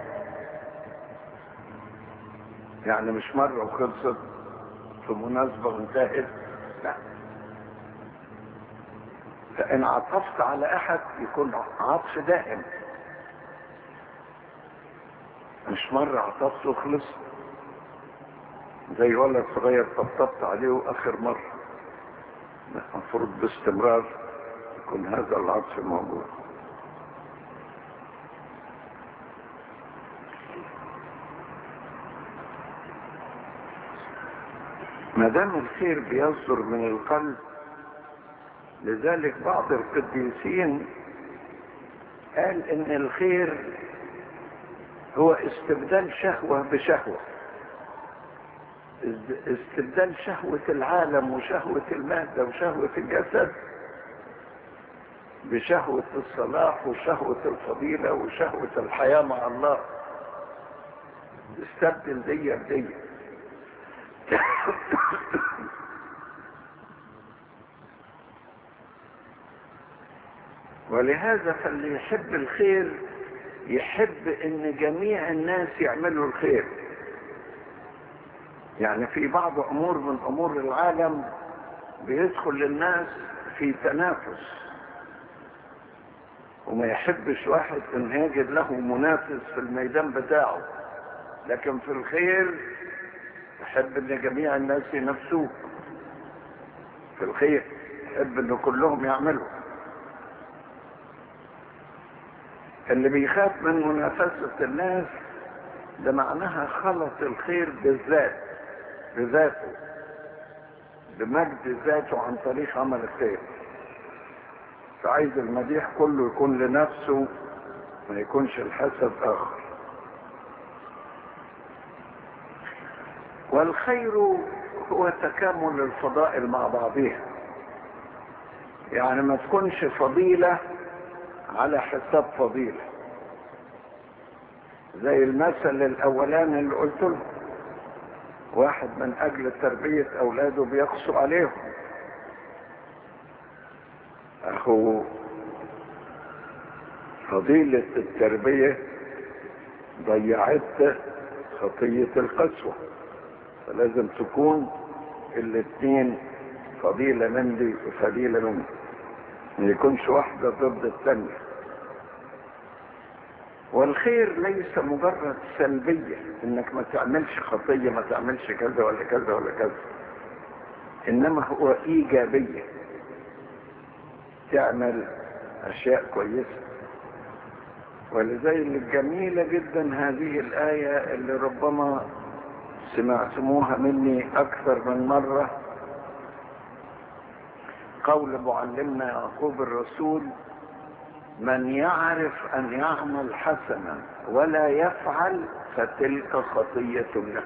يعني مش مرة وخلصت في مناسبة وانتهت لا فإن عطفت على أحد يكون عطف دائم مش مرة عطفت وخلصت زي ولد صغير طبطبت عليه آخر مرة المفروض باستمرار يكون هذا العطف موجود ما دام الخير بيصدر من القلب لذلك بعض القديسين قال ان الخير هو استبدال شهوة بشهوة استبدال شهوة العالم وشهوة المادة وشهوة الجسد بشهوة الصلاح وشهوة الفضيلة وشهوة الحياة مع الله استبدل دي بدي ولهذا فاللي يحب الخير يحب ان جميع الناس يعملوا الخير يعني في بعض امور من امور العالم بيدخل الناس في تنافس وما يحبش واحد ان يجد له منافس في الميدان بتاعه لكن في الخير يحب ان جميع الناس ينافسوه في الخير يحب ان كلهم يعملوا اللي بيخاف من منافسة الناس ده معناها خلط الخير بالذات بذاته بمجد ذاته عن طريق عمل الخير فعايز المديح كله يكون لنفسه ما يكونش الحسد اخر والخير هو تكامل الفضائل مع بعضها يعني ما تكونش فضيلة على حساب فضيلة زي المثل الاولاني اللي قلت له واحد من اجل تربية اولاده بيقسو عليهم اخو فضيلة التربية ضيعت خطية القسوة فلازم تكون الاثنين فضيلة من دي وفضيلة من دي ما يكونش واحدة ضد الثانية والخير ليس مجرد سلبية انك ما تعملش خطية ما تعملش كذا ولا كذا ولا كذا انما هو ايجابية تعمل اشياء كويسة ولذلك جميلة جدا هذه الآية اللي ربما سمعتموها مني أكثر من مرة قول معلمنا يعقوب الرسول من يعرف أن يعمل حسنا ولا يفعل فتلك خطية له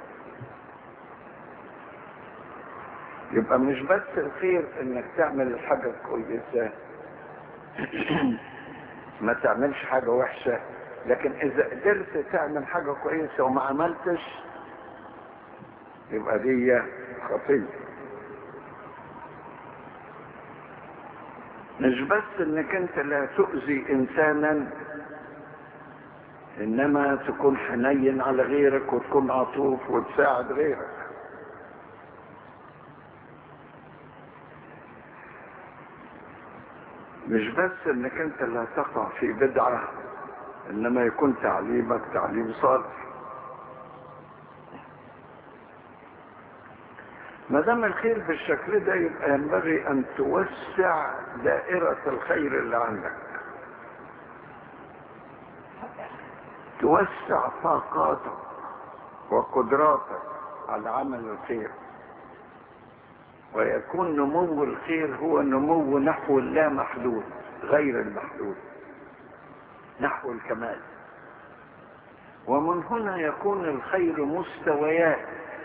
يبقى مش بس الخير انك تعمل الحاجة كويسة ما تعملش حاجة وحشة لكن اذا قدرت تعمل حاجة كويسة وما عملتش يبقى دي خطية مش بس انك انت لا تؤذي انسانا انما تكون حنين على غيرك وتكون عطوف وتساعد غيرك مش بس انك انت لا تقع في بدعة انما يكون تعليمك تعليم صالح ما دام الخير بالشكل ده يبقى ينبغي ان توسع دائرة الخير اللي عندك توسع طاقاتك وقدراتك على عمل الخير ويكون نمو الخير هو نمو نحو اللا محدود غير المحدود نحو الكمال ومن هنا يكون الخير مستويات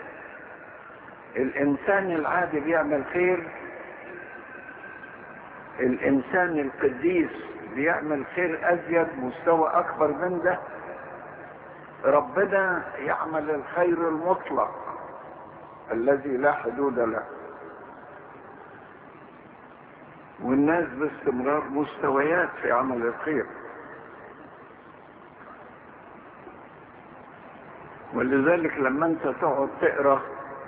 الانسان العادي بيعمل خير الانسان القديس بيعمل خير ازيد مستوى اكبر من ده ربنا يعمل الخير المطلق الذي لا حدود له والناس باستمرار مستويات في عمل الخير ولذلك لما انت تقعد تقرا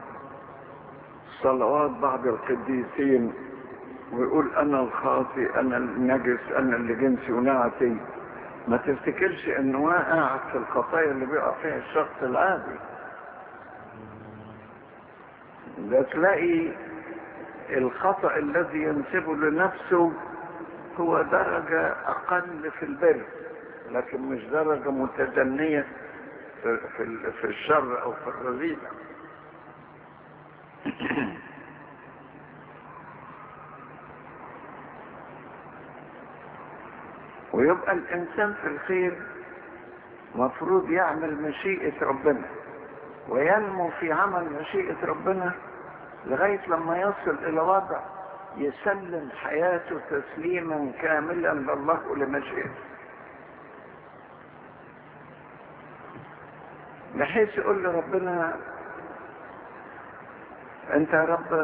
صلوات بعض القديسين ويقول انا الخاطي انا النجس انا اللي جنسي ونعتي ما تفتكرش انه واقع في الخطايا اللي بيقع فيها الشخص العادي ده تلاقي الخطأ الذي ينسبه لنفسه هو درجة أقل في البر لكن مش درجة متدنية في, في, في الشر أو في الرذيلة ويبقى الإنسان في الخير مفروض يعمل مشيئة ربنا وينمو في عمل مشيئة ربنا لغاية لما يصل إلى وضع يسلم حياته تسليما كاملا لله ولمشيئته بحيث يقول لربنا انت يا رب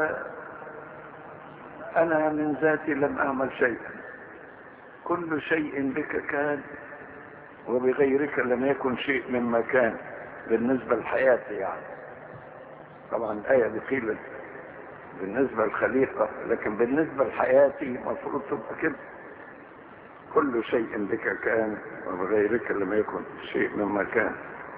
انا من ذاتي لم اعمل شيئا كل شيء بك كان وبغيرك لم يكن شيء مما كان بالنسبة لحياتي يعني طبعا الآية دي قيلت بالنسبة للخليقة لكن بالنسبة لحياتي المفروض تبقى كده كل شيء بك كان وبغيرك لم يكن شيء مما كان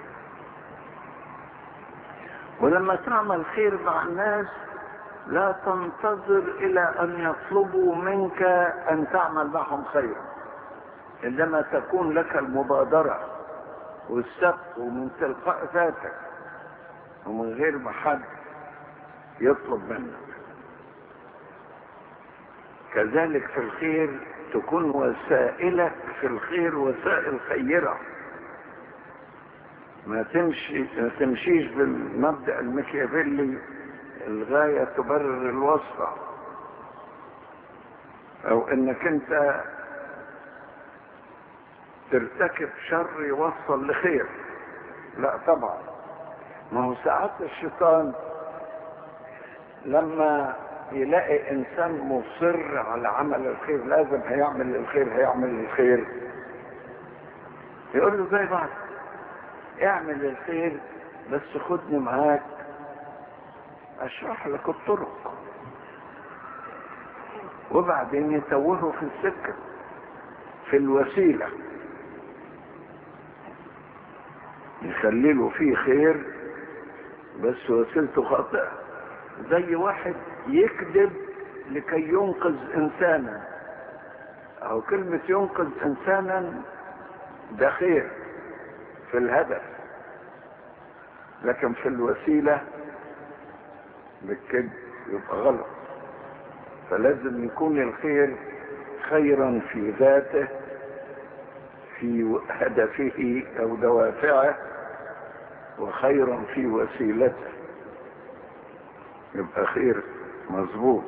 ولما تعمل خير مع الناس لا تنتظر الى ان يطلبوا منك ان تعمل معهم خيرا عندما تكون لك المبادرة والسبق ومن تلقاء ذاتك ومن غير ما حد يطلب منك كذلك في الخير تكون وسائلك في الخير وسائل خيرة ما تمشي ما تمشيش بالمبدأ المكيافيلي الغاية تبرر الوصفة او انك انت ترتكب شر يوصل لخير لا طبعا ما هو ساعات الشيطان لما يلاقي انسان مصر على عمل الخير لازم هيعمل الخير هيعمل الخير يقول له زي بعض اعمل الخير بس خدني معاك اشرح لك الطرق وبعدين يتوهه في السكة في الوسيلة يخلي له فيه خير بس وسيلته خاطئة زي واحد يكذب لكي ينقذ انسانا او كلمة ينقذ انسانا ده خير في الهدف لكن في الوسيلة بالكذب يبقى غلط فلازم يكون الخير خيرا في ذاته في هدفه او دوافعه وخيرا في وسيلته يبقى خير مظبوط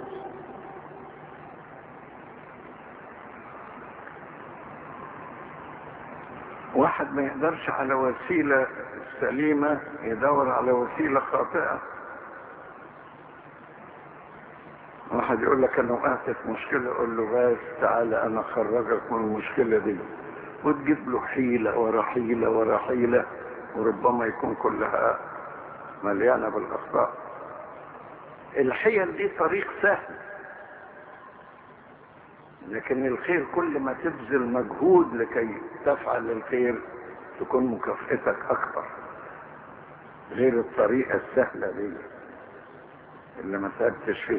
واحد ما يقدرش على وسيلة سليمة يدور على وسيلة خاطئة واحد يقول لك انا وقعت في مشكلة اقول له بس تعالى انا اخرجك من المشكلة دي وتجيب له حيلة ورا حيلة ورا حيلة وربما يكون كلها مليانة بالأخطاء الحيل دي طريق سهل لكن الخير كل ما تبذل مجهود لكي تفعل الخير تكون مكافئتك أكثر غير الطريقة السهلة دي اللي ما تعبتش فيه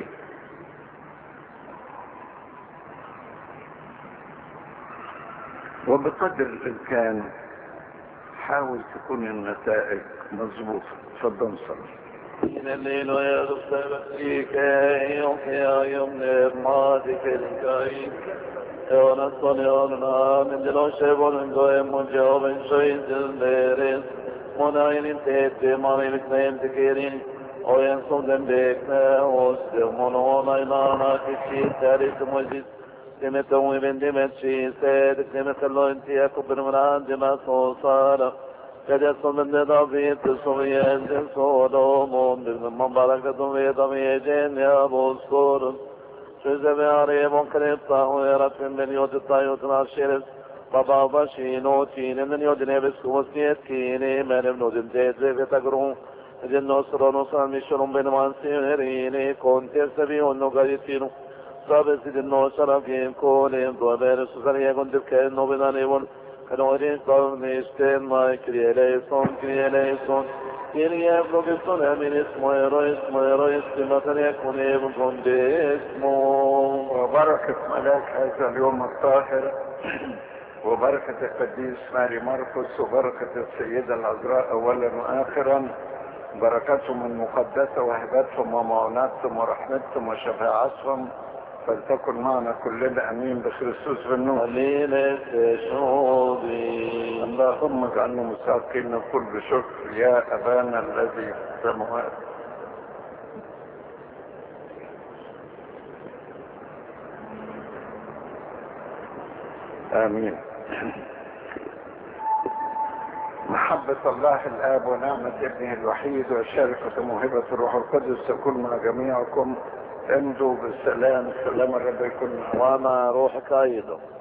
وبقدر الإمكان حاول تكون النتائج مظبوطة تفضل صلي من الليل ويغفر فيك يوحي يمنر مادك الكريم ونصلي وننا من دلو شبون قوم مجاوب شوين دلبيرس منعين تيت مريم كنين تكيرين وينصم دنبيكنا وستمون ونعينا كشي تاريخ مجد دمت ومن دمت شي سيد دمت الله انتي اكبر من عندما صوصارا Kades som en David som vi äldre Solomon, man barakat om veda med genia boskorum. Sözde ve araya bon krepta o yaratın ben yodu tayotun aşeres. Baba başino tinin yodine ve suvasniyet kini menem nodin teze ve tagrum. Jen nosro nosan mişorum benim ansiyerini kontes sevi onno gayetinu. Sabes din no sarafim kolim do ber suzariye gondir ke no benanevon. Glory of Mr. my creation, creation. Kyrie flogeston eminis moerois, moerois, timatan yakun evun condesmo. وبركة ملاك هذا اليوم الطاهر وبركة القديس ماري مرقس وبركة السيدة العذراء أولا وآخرا بركاتهم المقدسة وهباتهم ومعوناتهم ورحمتهم وشفاعتهم فلتكن معنا كلنا امين بخريستوس بالنور قليلة شعوبي اللهم اجعلنا مساقين نقول بشكر يا ابانا الذي في السماوات امين محبة الله الآب ونعمة ابنه الوحيد وشركة موهبة الروح القدس تكون مع جميعكم امضوا بالسلام سلام الرب يكون معكم وما روحك أيضا